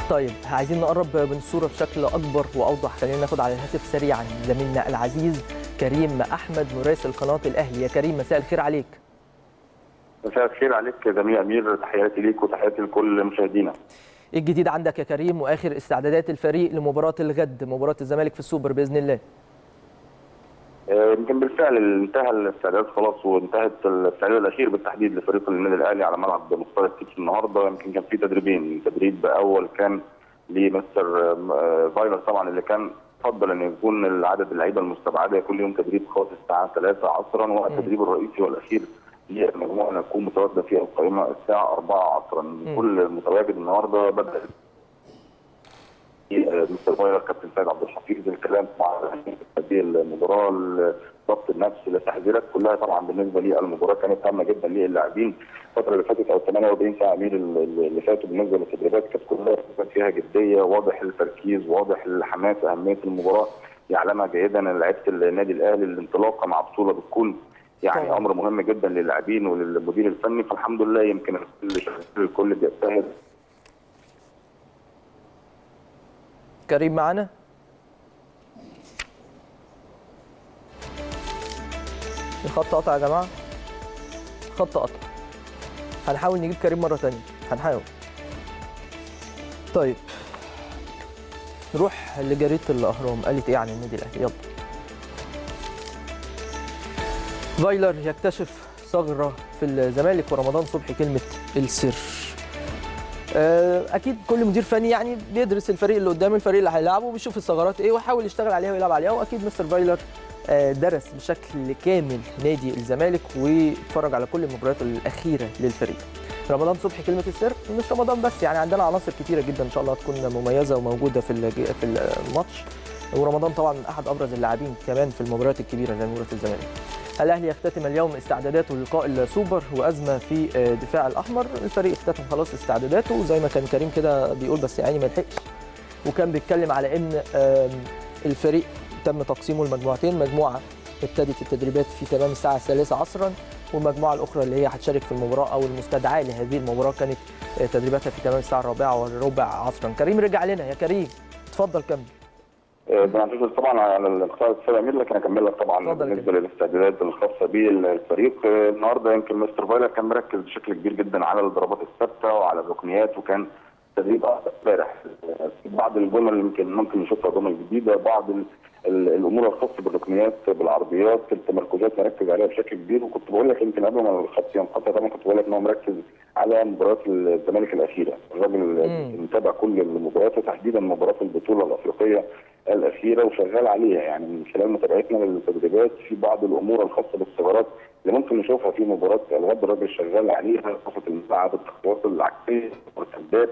طيب عايزين نقرب من الصوره بشكل اكبر واوضح خلينا ناخد على الهاتف سريعا زميلنا العزيز كريم احمد مراسل قناه الاهلي يا كريم مساء الخير عليك مساء الخير عليك يا زميل امير تحياتي ليك وتحياتي لكل مشاهدينا ايه الجديد عندك يا كريم واخر استعدادات الفريق لمباراه الغد مباراه الزمالك في السوبر باذن الله يمكن بالفعل انتهى الاستعداد خلاص وانتهت الاستعداد الاخير بالتحديد لفريق النادي الاهلي على ملعب مختار التتش النهارده يمكن كان في تدريبين تدريب اول كان لمستر فايلر طبعا اللي كان فضل ان يكون عدد اللعيبه المستبعده كل يوم تدريب خاص الساعه 3 عصرا والتدريب الرئيسي والاخير للمجموعه اللي هتكون متواجده في القائمه الساعه 4 عصرا كل المتواجد النهارده بدا مستر فايلر كابتن سيد عبد الحفيظ الكلام مع هذه المباراه ضبط النفس التحذيرات كلها طبعا بالنسبه للمباراه كانت هامه جدا للاعبين الفتره اللي فاتت او 48 ساعه امير اللي فاتوا بالنسبه للتدريبات كانت كلها فيها جديه واضح التركيز واضح الحماس اهميه المباراه يعلمها جيدا لعيبه النادي الاهلي الانطلاقه مع بطوله بتكون يعني طبعا. امر مهم جدا للاعبين وللمدير الفني فالحمد لله يمكن الكل الكل بيجتهد كريم معانا الخط قطع يا جماعه خط قطع هنحاول نجيب كريم مره ثانيه هنحاول طيب نروح لجريده الاهرام قالت ايه عن النادي الاهلي يلا فايلر يكتشف ثغره في الزمالك ورمضان صبحي كلمه السر اكيد كل مدير فني يعني بيدرس الفريق اللي قدامه الفريق اللي هيلعبه وبيشوف الثغرات ايه ويحاول يشتغل عليها ويلعب عليها واكيد مستر فايلر درس بشكل كامل نادي الزمالك واتفرج على كل المباريات الاخيره للفريق رمضان صبحي كلمه السر مش رمضان بس يعني عندنا عناصر كتيره جدا ان شاء الله هتكون مميزه وموجوده في في الماتش ورمضان طبعا احد ابرز اللاعبين كمان في المباريات الكبيره زي مباراه الزمالك الاهلي يختتم اليوم استعداداته للقاء السوبر وازمه في دفاع الاحمر الفريق اختتم خلاص استعداداته زي ما كان كريم كده بيقول بس يعني ما لحقش وكان بيتكلم على ان الفريق تم تقسيمه لمجموعتين مجموعه ابتدت التدريبات في تمام الساعه الثالثه عصرا والمجموعه الاخرى اللي هي هتشارك في المباراه او المستدعاه لهذه المباراه كانت تدريباتها في تمام الساعه الرابعه والربع عصرا كريم رجع لنا يا كريم اتفضل كمل بنعتذر طبعا على الاخطاء الاستاذ امير لكن اكمل لك طبعا بالنسبه للاستعدادات الخاصه بالفريق النهارده يمكن مستر فايلر كان مركز بشكل كبير جدا على الضربات الثابته وعلى الركنيات وكان تدريب امبارح في بعض الجمل اللي يمكن ممكن نشوفها جمل جديده بعض الامور الخاصه بالركنيات بالعرضيات التمركزات مركز عليها بشكل كبير وكنت بقول لك يمكن قبل ما الخط ينقطع طبعا كنت بقول لك ان هو مركز على مباريات الزمالك الاخيره الراجل متابع كل المباريات وتحديدا مباراه البطوله الافريقيه الاخيره وشغال عليها يعني من خلال متابعتنا للتدريبات في بعض الامور الخاصه بالثغرات اللي ممكن نشوفها في مباراه الغد الراجل شغال عليها خاصه الملعب التخطيطات العكسيه المرتدات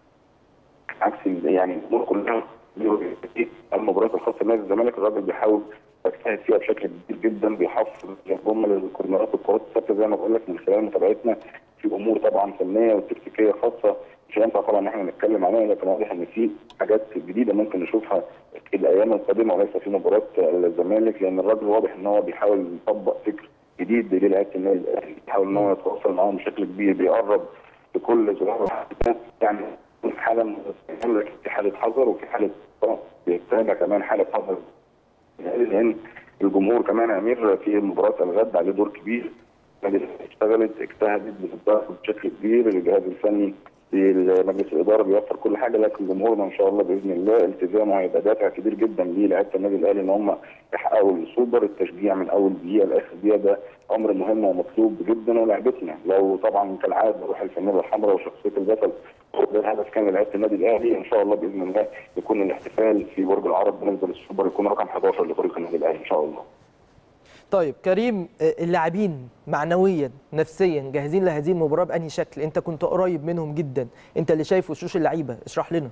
عكس يعني الامور كلها المباريات الخاصه بنادي الزمالك الراجل بيحاول يجتهد فيها بشكل كبير جدا بيحافظ جمل الكورنرات والكرات الثابته زي ما بقول لك من خلال متابعتنا في امور طبعا فنيه وتكتيكيه خاصه مش هينفع طبعا ان احنا نتكلم عليها لكن واضح ان في حاجات جديده ممكن نشوفها في الايام القادمه وليس في مباراه الزمالك لان الراجل واضح ان هو بيحاول يطبق فكر جديد للاعيبه النادي الاهلي بيحاول ان هو يتواصل معاهم بشكل كبير بيقرب لكل زرار يعني في حاله في حاله حذر وفي حاله بيتابع كمان حاله حذر لان الجمهور كمان يا امير في مباراه الغد عليه دور كبير النادي اشتغلت اجتهدت بتتدخل بشكل كبير الجهاز الفني مجلس الاداره بيوفر كل حاجه لكن جمهورنا ان شاء الله باذن الله التزامه هيبقى دافع كبير جدا للاعيبه النادي الاهلي ان هم يحققوا السوبر التشجيع من اول دقيقه لاخر دقيقه ده امر مهم ومطلوب جدا ولاعبتنا لو طبعا كالعاده روح الفانيلا الحمراء وشخصيه البطل ده الهدف كان لعيبه النادي الاهلي ان شاء الله باذن الله يكون الاحتفال في برج العرب بالنسبه للسوبر يكون رقم 11 لفريق النادي الاهلي ان شاء الله. طيب كريم اللاعبين معنويا نفسيا جاهزين لهذه المباراه بانهي شكل؟ انت كنت قريب منهم جدا، انت اللي شايف وشوش اللعيبه، اشرح لنا.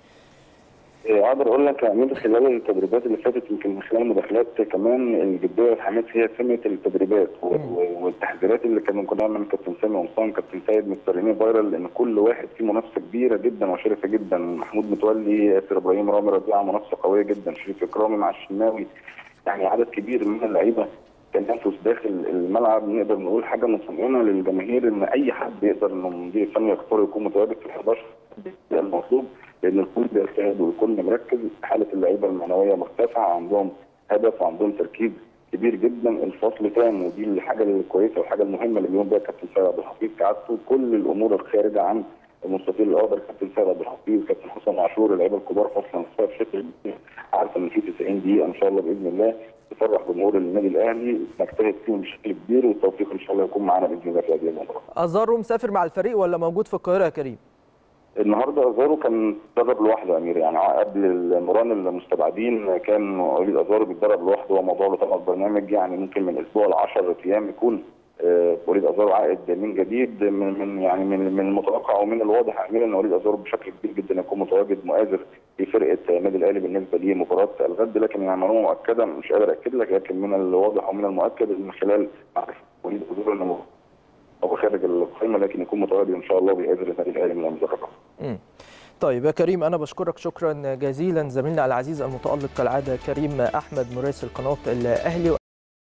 اقدر اقول لك من خلال التدريبات اللي فاتت يمكن من خلال المداخلات كمان الجديه والحماس هي سمه التدريبات والتحذيرات اللي كانوا كنا من كابتن سامي قمصان كابتن سيد مستريني فايرال لان كل واحد فيه منافسه كبيره جدا وشرسه جدا محمود متولي ياسر ابراهيم رامي ربيعه منافسه قويه جدا شريف اكرامي مع الشناوي يعني عدد كبير من اللعيبه تنافس داخل الملعب نقدر نقول حاجه مطمئنه للجماهير ان اي حد يقدر انه مدير فني يختار يكون متواجد في ال 11 المطلوب لان الكل بيجتهد والكل مركز حاله اللعيبه المعنويه مرتفعه عندهم هدف وعندهم تركيز كبير جدا الفصل تام ودي الحاجه الكويسه والحاجه المهمه اللي بيقوم بيها كابتن سيد عبد الحفيظ كعادته كل الامور الخارجه عن المستطيل الاخضر كابتن سيد عبد الحفيظ كابتن حسام عاشور اللعيبه الكبار فصل نفسها بشكل عارفه ان في 90 دقيقه ان شاء الله باذن الله تفرح جمهور النادي الاهلي نجتهد فيهم بشكل كبير والتوفيق ان شاء الله يكون معانا باذن الله في هذه المباراه. ازارو مسافر مع الفريق ولا موجود في القاهره يا كريم؟ النهارده ازارو كان بيتدرب لوحده يا امير يعني قبل المران المستبعدين كان وليد ازارو بيتدرب لوحده هو موضوع له طبعا برنامج يعني ممكن من اسبوع ل 10 ايام يكون آه وليد ازارو عائد من جديد من من يعني من من المتوقع ومن الواضح يا امير ان وليد ازارو بشكل كبير جدا يكون متواجد مؤازر في فرقه النادي الاهلي بالنسبه لمباراه الغد لكن يعني معلومه مؤكده مش قادر اكد لك لكن من الواضح ومن المؤكد من خلال معرفه وليد ازارو انه هو خارج القائمه لكن يكون متواجد ان شاء الله بيقابل النادي الاهلي من المدرجات. طيب يا كريم انا بشكرك شكرا جزيلا زميلنا العزيز المتالق كالعاده كريم احمد مراسل قناه الاهلي